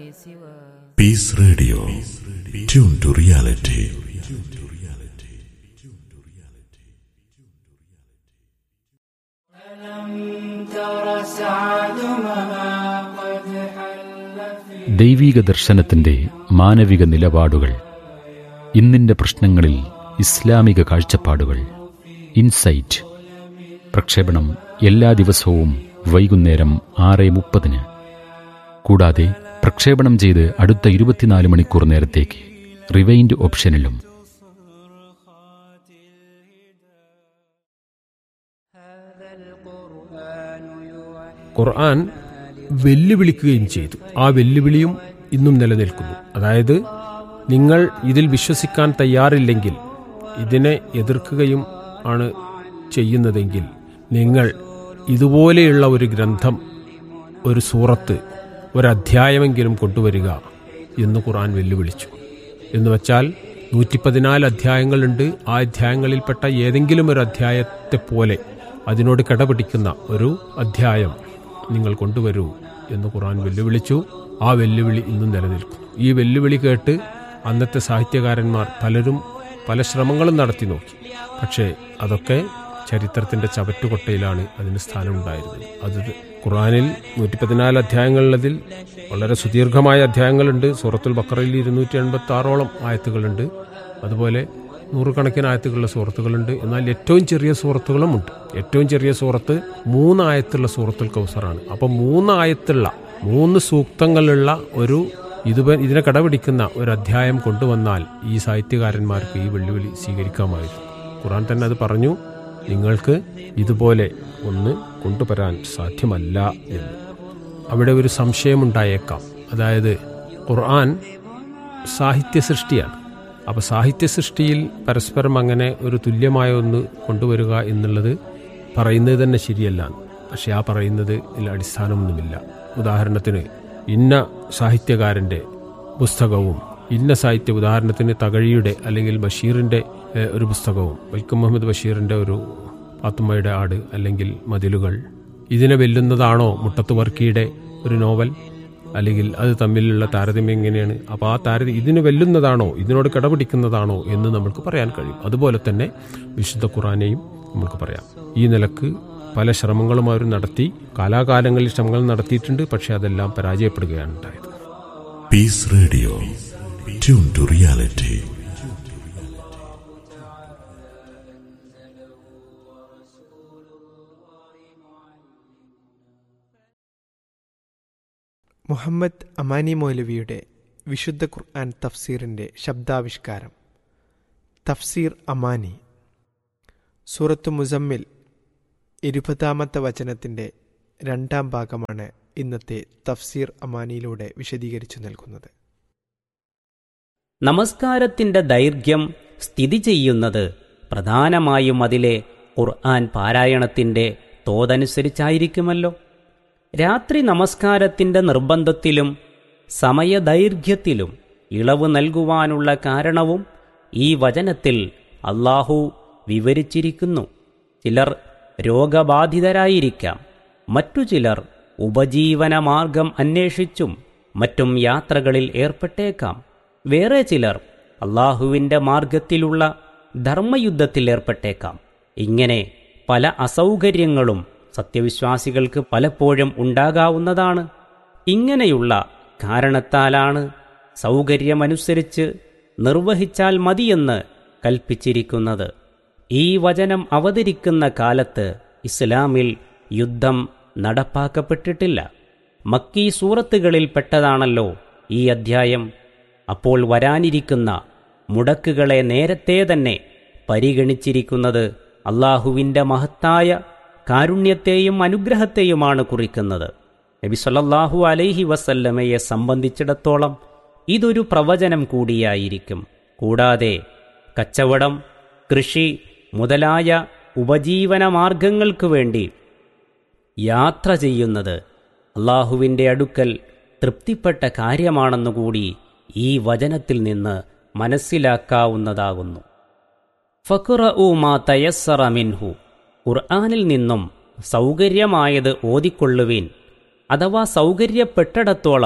سوى Peace Radio. Tune to reality. ദൈവീക ദർശനത്തിന്റെ മാനവിക നിലപാടുകൾ ഇന്നിന്റെ പ്രശ്നങ്ങളിൽ ഇസ്ലാമിക കാഴ്ചപ്പാടുകൾ ഇൻസൈറ്റ് പ്രക്ഷേപണം എല്ലാ ദിവസവും വൈകുന്നേരം ആറ് മുപ്പതിന് കൂടാതെ പ്രക്ഷേപണം ചെയ്ത് അടുത്ത ഇരുപത്തിനാല് മണിക്കൂർ നേരത്തേക്ക് റിവൈൻഡ് ഓപ്ഷനിലും ഖുർആൻ വെല്ലുവിളിക്കുകയും ചെയ്തു ആ വെല്ലുവിളിയും ഇന്നും നിലനിൽക്കുന്നു അതായത് നിങ്ങൾ ഇതിൽ വിശ്വസിക്കാൻ തയ്യാറില്ലെങ്കിൽ ഇതിനെ എതിർക്കുകയും ആണ് ചെയ്യുന്നതെങ്കിൽ നിങ്ങൾ ഇതുപോലെയുള്ള ഒരു ഗ്രന്ഥം ഒരു സൂറത്ത് ഒരധ്യായമെങ്കിലും കൊണ്ടുവരിക എന്ന് ഖുർആൻ വെല്ലുവിളിച്ചു എന്ന് വച്ചാൽ നൂറ്റി പതിനാല് അധ്യായങ്ങളുണ്ട് ആ അധ്യായങ്ങളിൽപ്പെട്ട ഏതെങ്കിലും ഒരു അധ്യായത്തെ പോലെ അതിനോട് കിടപിടിക്കുന്ന ഒരു അധ്യായം നിങ്ങൾ കൊണ്ടുവരൂ എന്ന് ഖുർആൻ വെല്ലുവിളിച്ചു ആ വെല്ലുവിളി ഇന്നും നിലനിൽക്കുന്നു ഈ വെല്ലുവിളി കേട്ട് അന്നത്തെ സാഹിത്യകാരന്മാർ പലരും പല ശ്രമങ്ങളും നടത്തി നോക്കി പക്ഷേ അതൊക്കെ ചരിത്രത്തിന്റെ ചവറ്റുകൊട്ടയിലാണ് അതിന് സ്ഥാനമുണ്ടായിരുന്നത് അത് ഖുറാനിൽ നൂറ്റി പതിനാല് അധ്യായങ്ങളിലതിൽ വളരെ സുദീർഘമായ അധ്യായങ്ങളുണ്ട് സൂറത്തുൽ ബക്കറയിൽ ഇരുന്നൂറ്റി എൺപത്തി ആറോളം ആയത്തുകളുണ്ട് അതുപോലെ നൂറുകണക്കിന് ആയത്തുകളുള്ള സൂറത്തുകളുണ്ട് എന്നാൽ ഏറ്റവും ചെറിയ സൂറത്തുകളും ഉണ്ട് ഏറ്റവും ചെറിയ സൂറത്ത് മൂന്ന് ആയത്തുള്ള സൂറത്തുൽ കൗസറാണ് അപ്പം മൂന്ന് ആയത്തുള്ള മൂന്ന് സൂക്തങ്ങളുള്ള ഒരു ഇത് ഇതിനെ കടപിടിക്കുന്ന ഒരു അധ്യായം കൊണ്ടുവന്നാൽ ഈ സാഹിത്യകാരന്മാർക്ക് ഈ വെല്ലുവിളി സ്വീകരിക്കാമായിരുന്നു ഖുറാൻ തന്നെ അത് പറഞ്ഞു നിങ്ങൾക്ക് ഇതുപോലെ ഒന്ന് കൊണ്ടുവരാൻ സാധ്യമല്ല എന്ന് അവിടെ ഒരു സംശയമുണ്ടായേക്കാം അതായത് ഖുർആൻ സാഹിത്യ സൃഷ്ടിയാണ് അപ്പോൾ സാഹിത്യ സൃഷ്ടിയിൽ പരസ്പരം അങ്ങനെ ഒരു തുല്യമായ ഒന്ന് കൊണ്ടുവരിക എന്നുള്ളത് പറയുന്നത് തന്നെ ശരിയല്ല പക്ഷെ ആ പറയുന്നത് ഇതിൽ അടിസ്ഥാനമൊന്നുമില്ല ഉദാഹരണത്തിന് ഇന്ന സാഹിത്യകാരൻ്റെ പുസ്തകവും ഇന്ന സാഹിത്യ ഉദാഹരണത്തിന് തകഴിയുടെ അല്ലെങ്കിൽ ബഷീറിൻ്റെ ഏഹ്, ഒരു പുസ്തകവും വൈക്കം മുഹമ്മദ് ബഷീറിൻ്റെ ഒരു പാത്തുമ്മയുടെ ആട് അല്ലെങ്കിൽ മതിലുകൾ ഇതിനെ വെല്ലുന്നതാണോ മുട്ടത്ത് വർക്കിയുടെ ഒരു നോവൽ അല്ലെങ്കിൽ അത് തമ്മിലുള്ള താരതമ്യം എങ്ങനെയാണ് അപ്പോൾ ആ താരതമ്യം ഇതിന് വെല്ലുന്നതാണോ ഇതിനോട് കിടപിടിക്കുന്നതാണോ എന്ന് നമുക്ക് പറയാൻ കഴിയും അതുപോലെ തന്നെ വിശുദ്ധ ഖുറാനെയും നമുക്ക് പറയാം ഈ നിലക്ക് പല ശ്രമങ്ങളും അവർ നടത്തി കാലാകാലങ്ങളിൽ ശ്രമങ്ങൾ നടത്തിയിട്ടുണ്ട് പക്ഷേ അതെല്ലാം പരാജയപ്പെടുകയാണ് ഉണ്ടായത് Peace Radio. Tune to reality. Muhammad Amani മൗലവിയുടെ വിശുദ്ധ ഖുർആൻ തഫ്സീറിൻ്റെ ശബ്ദാവിഷ്കാരം തഫ്സീർ അമാനി സൂറത്ത് മുസമ്മിൽ ഇരുപതാമത്തെ വചനത്തിൻ്റെ രണ്ടാം ഭാഗമാണ് ഇന്നത്തെ തഫ്സീർ അമാനിയിലൂടെ വിശദീകരിച്ചു നൽകുന്നത് നമസ്കാരത്തിന്റെ ദൈർഘ്യം സ്ഥിതി ചെയ്യുന്നത് പ്രധാനമായും അതിലെ ഖുർആൻ പാരായണത്തിന്റെ തോതനുസരിച്ചായിരിക്കുമല്ലോ രാത്രി നമസ്കാരത്തിന്റെ നിർബന്ധത്തിലും സമയദൈർഘ്യത്തിലും ഇളവ് നൽകുവാനുള്ള കാരണവും ഈ വചനത്തിൽ അള്ളാഹു വിവരിച്ചിരിക്കുന്നു ചിലർ രോഗബാധിതരായിരിക്കാം മറ്റു ചിലർ ഉപജീവനമാർഗം അന്വേഷിച്ചും മറ്റും യാത്രകളിൽ ഏർപ്പെട്ടേക്കാം വേറെ ചിലർ അള്ളാഹുവിൻ്റെ മാർഗത്തിലുള്ള ധർമ്മയുദ്ധത്തിൽ ഏർപ്പെട്ടേക്കാം ഇങ്ങനെ പല അസൗകര്യങ്ങളും സത്യവിശ്വാസികൾക്ക് പലപ്പോഴും ഉണ്ടാകാവുന്നതാണ് ഇങ്ങനെയുള്ള കാരണത്താലാണ് സൗകര്യമനുസരിച്ച് നിർവഹിച്ചാൽ മതിയെന്ന് കൽപ്പിച്ചിരിക്കുന്നത് ഈ വചനം അവതരിക്കുന്ന കാലത്ത് ഇസ്ലാമിൽ യുദ്ധം നടപ്പാക്കപ്പെട്ടിട്ടില്ല മക്കീ സൂറത്തുകളിൽ പെട്ടതാണല്ലോ ഈ അധ്യായം അപ്പോൾ വരാനിരിക്കുന്ന മുടക്കുകളെ നേരത്തെ തന്നെ പരിഗണിച്ചിരിക്കുന്നത് അള്ളാഹുവിൻ്റെ മഹത്തായ കാരുണ്യത്തെയും അനുഗ്രഹത്തെയുമാണ് കുറിക്കുന്നത് നബി സല്ലല്ലാഹു അലൈഹി വസല്ലമയെ സംബന്ധിച്ചിടത്തോളം ഇതൊരു പ്രവചനം കൂടിയായിരിക്കും കൂടാതെ കച്ചവടം കൃഷി മുതലായ ഉപജീവന മാർഗങ്ങൾക്ക് വേണ്ടി യാത്ര ചെയ്യുന്നത് അള്ളാഹുവിൻ്റെ അടുക്കൽ തൃപ്തിപ്പെട്ട കാര്യമാണെന്നുകൂടി ഈ വചനത്തിൽ നിന്ന് മനസ്സിലാക്കാവുന്നതാകുന്നു ഫക്കുറ മാ തയസ്സറ മിൻഹു ഖുർആാനിൽ നിന്നും സൗകര്യമായത് ഓതിക്കൊള്ളുവീൻ അഥവാ സൗകര്യപ്പെട്ടിടത്തോളം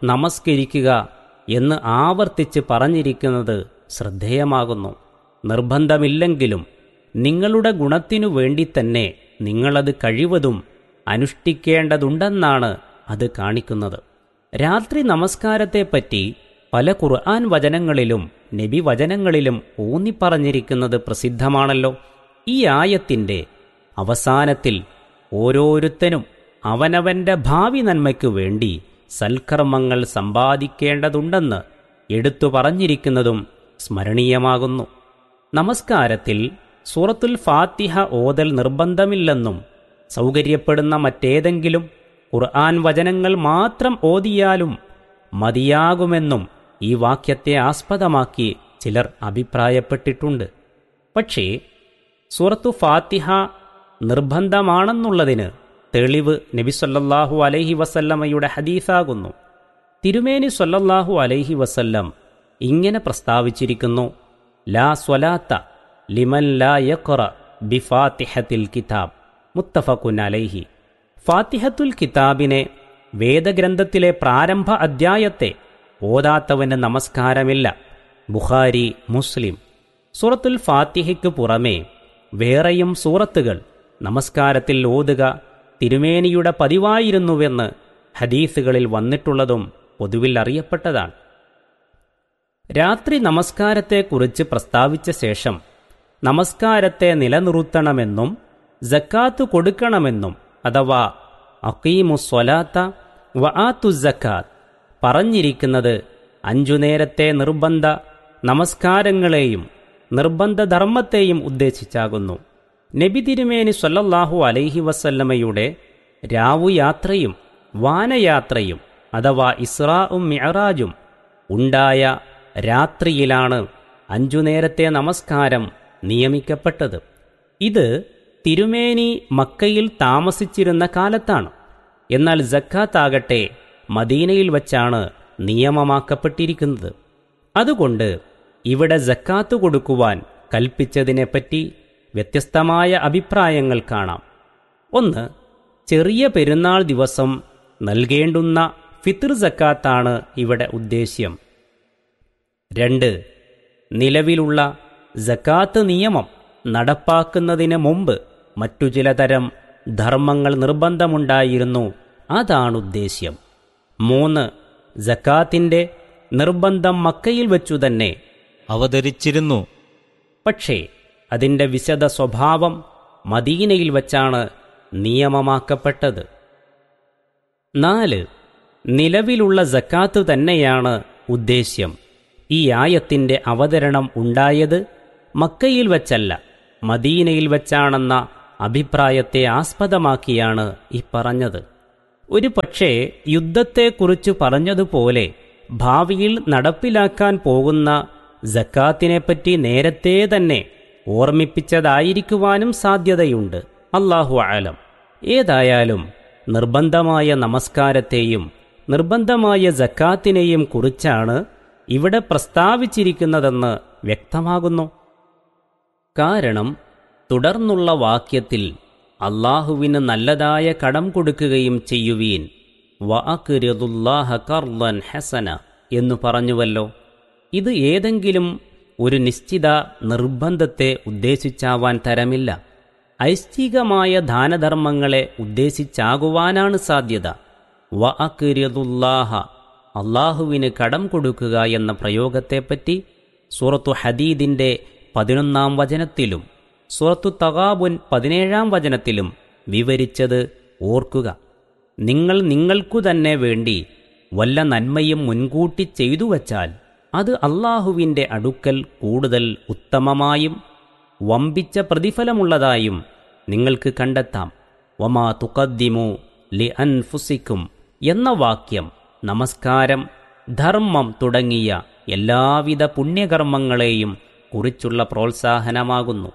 നമസ്കരിക്കുക എന്ന് ആവർത്തിച്ച് പറഞ്ഞിരിക്കുന്നത് ശ്രദ്ധേയമാകുന്നു നിർബന്ധമില്ലെങ്കിലും നിങ്ങളുടെ ഗുണത്തിനു വേണ്ടി തന്നെ നിങ്ങളത് കഴിവതും അനുഷ്ഠിക്കേണ്ടതുണ്ടെന്നാണ് അത് കാണിക്കുന്നത് രാത്രി നമസ്കാരത്തെപ്പറ്റി പല ഖുർആൻ വചനങ്ങളിലും നബി വചനങ്ങളിലും ഊന്നിപ്പറഞ്ഞിരിക്കുന്നത് പ്രസിദ്ധമാണല്ലോ ഈ ആയത്തിന്റെ അവസാനത്തിൽ ഓരോരുത്തനും അവനവന്റെ ഭാവി നന്മയ്ക്കു വേണ്ടി സൽക്കർമ്മങ്ങൾ സമ്പാദിക്കേണ്ടതുണ്ടെന്ന് എടുത്തു പറഞ്ഞിരിക്കുന്നതും സ്മരണീയമാകുന്നു നമസ്കാരത്തിൽ സൂറത്തുൽ ഫാത്തിഹ ഓതൽ നിർബന്ധമില്ലെന്നും സൗകര്യപ്പെടുന്ന മറ്റേതെങ്കിലും ഖുർആൻ വചനങ്ങൾ മാത്രം ഓതിയാലും മതിയാകുമെന്നും ഈ വാക്യത്തെ ആസ്പദമാക്കി ചിലർ അഭിപ്രായപ്പെട്ടിട്ടുണ്ട് പക്ഷേ സൂറത്തു ഫാത്തിഹ നിർബന്ധമാണെന്നുള്ളതിന് തെളിവ് നബി സല്ലല്ലാഹു അലൈഹി വസല്ലമയുടെ ഹദീസാകുന്നു തിരുമേനി സല്ലല്ലാഹു അലൈഹി വസല്ലം ഇങ്ങനെ പ്രസ്താവിച്ചിരിക്കുന്നു ലാ സ്വലാത്ത ലിമൻ ലാ യഖ്റ ബിഫാത്തിഹത്തിൽ കിതാബ് മുത്തഫഖുൻ അലൈഹി ഫാത്തിഹത്തുൽ കിതാബിനെ വേദഗ്രന്ഥത്തിലെ പ്രാരംഭ അധ്യായത്തെ ഓതാത്തവന് നമസ്കാരമില്ല ബുഖാരി മുസ്ലിം സൂറത്തുൽ ഫാത്തിഹയ്ക്ക് പുറമേ വേറെയും സൂറത്തുകൾ നമസ്കാരത്തിൽ ഓതുക തിരുമേനിയുടെ പതിവായിരുന്നുവെന്ന് ഹദീസുകളിൽ വന്നിട്ടുള്ളതും പൊതുവിൽ അറിയപ്പെട്ടതാണ് രാത്രി നമസ്കാരത്തെക്കുറിച്ച് പ്രസ്താവിച്ച ശേഷം നമസ്കാരത്തെ നിലനിർത്തണമെന്നും ജക്കാത്ത് കൊടുക്കണമെന്നും അഥവാ അക്കീമുസ്വലാത്ത വആത്തു ജക്കാത്ത് പറഞ്ഞിരിക്കുന്നത് അഞ്ചു നേരത്തെ നിർബന്ധ നമസ്കാരങ്ങളെയും നിർബന്ധ ധർമ്മത്തെയും ഉദ്ദേശിച്ചാകുന്നു നബി തിരുമേനി സല്ലല്ലാഹു അലൈഹി വസല്ലമയുടെ രാവുയാത്രയും വാനയാത്രയും അഥവാ ഇസ്രാഉം മിഅറാജും ഉണ്ടായ രാത്രിയിലാണ് അഞ്ചു നേരത്തെ നമസ്കാരം നിയമിക്കപ്പെട്ടത് ഇത് തിരുമേനി മക്കയിൽ താമസിച്ചിരുന്ന കാലത്താണ് എന്നാൽ ജക്കാത്താകട്ടെ മദീനയിൽ വച്ചാണ് നിയമമാക്കപ്പെട്ടിരിക്കുന്നത് അതുകൊണ്ട് ഇവിടെ ജക്കാത്ത് കൊടുക്കുവാൻ കൽപ്പിച്ചതിനെപ്പറ്റി വ്യത്യസ്തമായ അഭിപ്രായങ്ങൾ കാണാം ഒന്ന് ചെറിയ പെരുന്നാൾ ദിവസം നൽകേണ്ടുന്ന ഫിത്ർ ജക്കാത്താണ് ഇവിടെ ഉദ്ദേശ്യം രണ്ട് നിലവിലുള്ള ജക്കാത്ത് നിയമം നടപ്പാക്കുന്നതിന് മുമ്പ് മറ്റു ചിലതരം ധർമ്മങ്ങൾ നിർബന്ധമുണ്ടായിരുന്നു അതാണ് ഉദ്ദേശ്യം മൂന്ന് ജക്കാത്തിന്റെ നിർബന്ധം മക്കയിൽ വച്ചു തന്നെ അവതരിച്ചിരുന്നു പക്ഷേ അതിൻ്റെ വിശദ സ്വഭാവം മദീനയിൽ വച്ചാണ് നിയമമാക്കപ്പെട്ടത് നാല് നിലവിലുള്ള ജക്കാത്ത് തന്നെയാണ് ഉദ്ദേശ്യം ഈ ആയത്തിന്റെ അവതരണം ഉണ്ടായത് മക്കയിൽ വച്ചല്ല മദീനയിൽ വച്ചാണെന്ന അഭിപ്രായത്തെ ആസ്പദമാക്കിയാണ് ഈ പറഞ്ഞത് ഒരു പക്ഷേ യുദ്ധത്തെക്കുറിച്ച് പറഞ്ഞതുപോലെ ഭാവിയിൽ നടപ്പിലാക്കാൻ പോകുന്ന ജക്കാത്തിനെപ്പറ്റി നേരത്തെ തന്നെ ഓർമ്മിപ്പിച്ചതായിരിക്കുവാനും സാധ്യതയുണ്ട് അള്ളാഹു ആലം ഏതായാലും നിർബന്ധമായ നമസ്കാരത്തെയും നിർബന്ധമായ ജക്കാത്തിനെയും കുറിച്ചാണ് ഇവിടെ പ്രസ്താവിച്ചിരിക്കുന്നതെന്ന് വ്യക്തമാകുന്നു കാരണം തുടർന്നുള്ള വാക്യത്തിൽ അള്ളാഹുവിന് നല്ലതായ കടം കൊടുക്കുകയും ചെയ്യുവീൻ വഅക്രിദുല്ലാഹ കർലൻ ഹസന എന്നു പറഞ്ഞുവല്ലോ ഇത് ഏതെങ്കിലും ഒരു നിശ്ചിത നിർബന്ധത്തെ ഉദ്ദേശിച്ചാവാൻ തരമില്ല ഐശ്ചികമായ ദാനധർമ്മങ്ങളെ ഉദ്ദേശിച്ചാകുവാനാണ് സാധ്യത വഅക്രിദുല്ലാഹ അള്ളാഹുവിന് കടം കൊടുക്കുക എന്ന പ്രയോഗത്തെപ്പറ്റി സൂറത്തു ഹദീദിന്റെ പതിനൊന്നാം വചനത്തിലും സൂറത്തു തകാബുൻ പതിനേഴാം വചനത്തിലും വിവരിച്ചത് ഓർക്കുക നിങ്ങൾ നിങ്ങൾക്കു തന്നെ വേണ്ടി വല്ല നന്മയും മുൻകൂട്ടി ചെയ്തു വച്ചാൽ അത് അള്ളാഹുവിൻ്റെ അടുക്കൽ കൂടുതൽ ഉത്തമമായും വമ്പിച്ച പ്രതിഫലമുള്ളതായും നിങ്ങൾക്ക് കണ്ടെത്താം വമാ തുക്കദ്ദിമു ലി അൻഫുസിക്കും എന്ന വാക്യം നമസ്കാരം ധർമ്മം തുടങ്ങിയ എല്ലാവിധ പുണ്യകർമ്മങ്ങളെയും കുറിച്ചുള്ള പ്രോത്സാഹനമാകുന്നു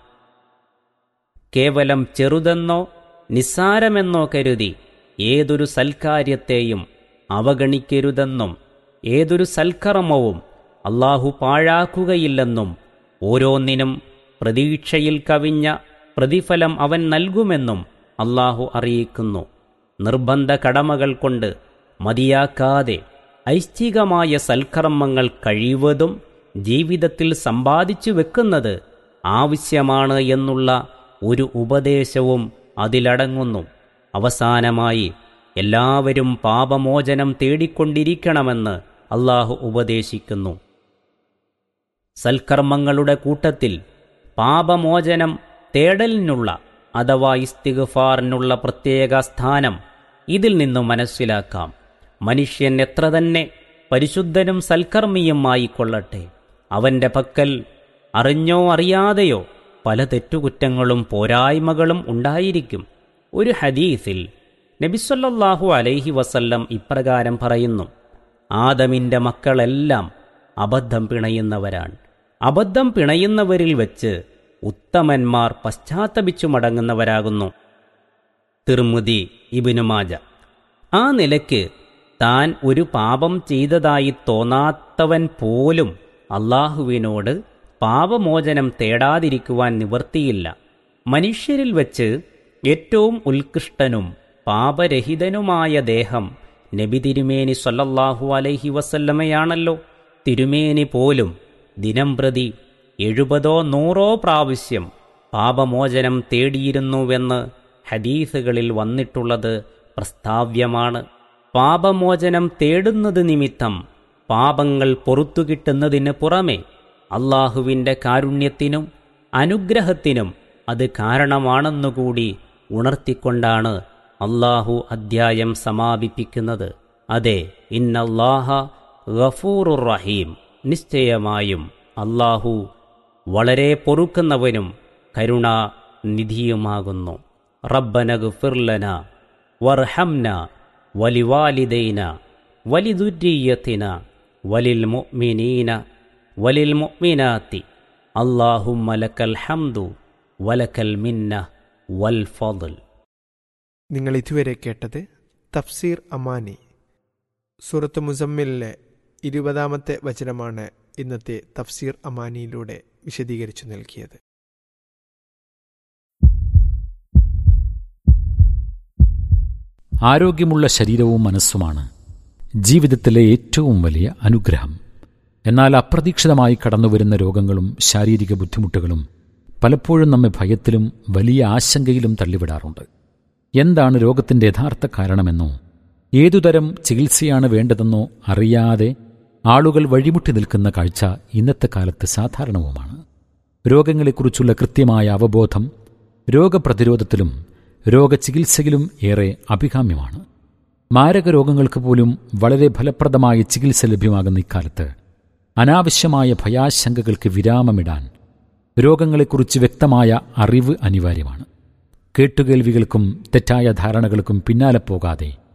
കേവലം ചെറുതെന്നോ നിസ്സാരമെന്നോ കരുതി ഏതൊരു സൽക്കാര്യത്തെയും അവഗണിക്കരുതെന്നും ഏതൊരു സൽക്കർമ്മവും അള്ളാഹു പാഴാക്കുകയില്ലെന്നും ഓരോന്നിനും പ്രതീക്ഷയിൽ കവിഞ്ഞ പ്രതിഫലം അവൻ നൽകുമെന്നും അള്ളാഹു അറിയിക്കുന്നു നിർബന്ധ കടമകൾ കൊണ്ട് മതിയാക്കാതെ ഐച്ഛികമായ സൽക്കർമ്മങ്ങൾ കഴിവതും ജീവിതത്തിൽ സമ്പാദിച്ചു വെക്കുന്നത് ആവശ്യമാണ് എന്നുള്ള ഒരു ഉപദേശവും അതിലടങ്ങുന്നു അവസാനമായി എല്ലാവരും പാപമോചനം തേടിക്കൊണ്ടിരിക്കണമെന്ന് അള്ളാഹു ഉപദേശിക്കുന്നു സൽക്കർമ്മങ്ങളുടെ കൂട്ടത്തിൽ പാപമോചനം തേടലിനുള്ള അഥവാ ഇസ്തിഗ്ഫാറിനുള്ള പ്രത്യേക സ്ഥാനം ഇതിൽ നിന്നും മനസ്സിലാക്കാം മനുഷ്യൻ എത്ര തന്നെ പരിശുദ്ധനും സൽക്കർമ്മിയുമായി കൊള്ളട്ടെ അവന്റെ പക്കൽ അറിഞ്ഞോ അറിയാതെയോ പല തെറ്റുകുറ്റങ്ങളും പോരായ്മകളും ഉണ്ടായിരിക്കും ഒരു ഹദീസിൽ നബിസ്വല്ലാഹു അലൈഹി വസല്ലം ഇപ്രകാരം പറയുന്നു ആദമിൻ്റെ മക്കളെല്ലാം അബദ്ധം പിണയുന്നവരാണ് അബദ്ധം പിണയുന്നവരിൽ വെച്ച് ഉത്തമന്മാർ പശ്ചാത്തപിച്ചു മടങ്ങുന്നവരാകുന്നു തിർമുതി ഇബിനുമാജ ആ നിലയ്ക്ക് താൻ ഒരു പാപം ചെയ്തതായി തോന്നാത്തവൻ പോലും അള്ളാഹുവിനോട് പാപമോചനം തേടാതിരിക്കുവാൻ നിവർത്തിയില്ല മനുഷ്യരിൽ വച്ച് ഏറ്റവും ഉത്കൃഷ്ടനും പാപരഹിതനുമായ ദേഹം നബി തിരുമേനി സല്ലല്ലാഹു അലൈഹി വസല്ലമയാണല്ലോ തിരുമേനി പോലും ദിനം പ്രതി എഴുപതോ നൂറോ പ്രാവശ്യം പാപമോചനം തേടിയിരുന്നുവെന്ന് ഹദീസുകളിൽ വന്നിട്ടുള്ളത് പ്രസ്താവ്യമാണ് പാപമോചനം തേടുന്നത് നിമിത്തം പാപങ്ങൾ പൊറത്തു കിട്ടുന്നതിന് പുറമെ അള്ളാഹുവിൻ്റെ കാരുണ്യത്തിനും അനുഗ്രഹത്തിനും അത് കാരണമാണെന്നുകൂടി ഉണർത്തിക്കൊണ്ടാണ് അള്ളാഹു അദ്ധ്യായം സമാപിപ്പിക്കുന്നത് അതെ ഇന്നല്ലാഹ ഗഫൂറുർ റഹീം നിശ്ചയമായും അള്ളാഹു വളരെ പൊറുക്കുന്നവനും കരുണാനിധിയുമാകുന്നു റബ്ബനഗ് ഫിർലന വർഹംന വലിവാലിദൈന വലിദുരീയത്തിന വലിൽ മുഅ്മിനീന വലിൽ മുഅ്മിനാത്തി അല്ലാഹുമ്മ ലക്കൽ ഹംദു വലക്കൽ മിന്ന വൽ ഫضൽ നിങ്ങൾ ഇതുവരെ കേട്ടത് തഫ്സീർ അമാനി സൂറത്ത് മുസമ്മിലിലെ ഇരുപതാമത്തെ വചനമാണ് ഇന്നത്തെ തഫ്സീർ അമാനിയിലൂടെ വിശദീകരിച്ചു നൽകിയത് ആരോഗ്യമുള്ള ശരീരവും മനസ്സുമാണ് ജീവിതത്തിലെ ഏറ്റവും വലിയ അനുഗ്രഹം എന്നാൽ അപ്രതീക്ഷിതമായി കടന്നുവരുന്ന രോഗങ്ങളും ശാരീരിക ബുദ്ധിമുട്ടുകളും പലപ്പോഴും നമ്മെ ഭയത്തിലും വലിയ ആശങ്കയിലും തള്ളിവിടാറുണ്ട് എന്താണ് രോഗത്തിന്റെ യഥാർത്ഥ കാരണമെന്നോ ഏതുതരം ചികിത്സയാണ് വേണ്ടതെന്നോ അറിയാതെ ആളുകൾ വഴിമുട്ടി നിൽക്കുന്ന കാഴ്ച ഇന്നത്തെ കാലത്ത് സാധാരണവുമാണ് രോഗങ്ങളെക്കുറിച്ചുള്ള കൃത്യമായ അവബോധം രോഗപ്രതിരോധത്തിലും രോഗചികിത്സയിലും ഏറെ അഭികാമ്യമാണ് മാരക രോഗങ്ങൾക്ക് പോലും വളരെ ഫലപ്രദമായ ചികിത്സ ലഭ്യമാകുന്ന ഇക്കാലത്ത് അനാവശ്യമായ ഭയാശങ്കകൾക്ക് വിരാമമിടാൻ രോഗങ്ങളെക്കുറിച്ച് വ്യക്തമായ അറിവ് അനിവാര്യമാണ് കേട്ടുകേൾവികൾക്കും തെറ്റായ ധാരണകൾക്കും പിന്നാലെ പോകാതെ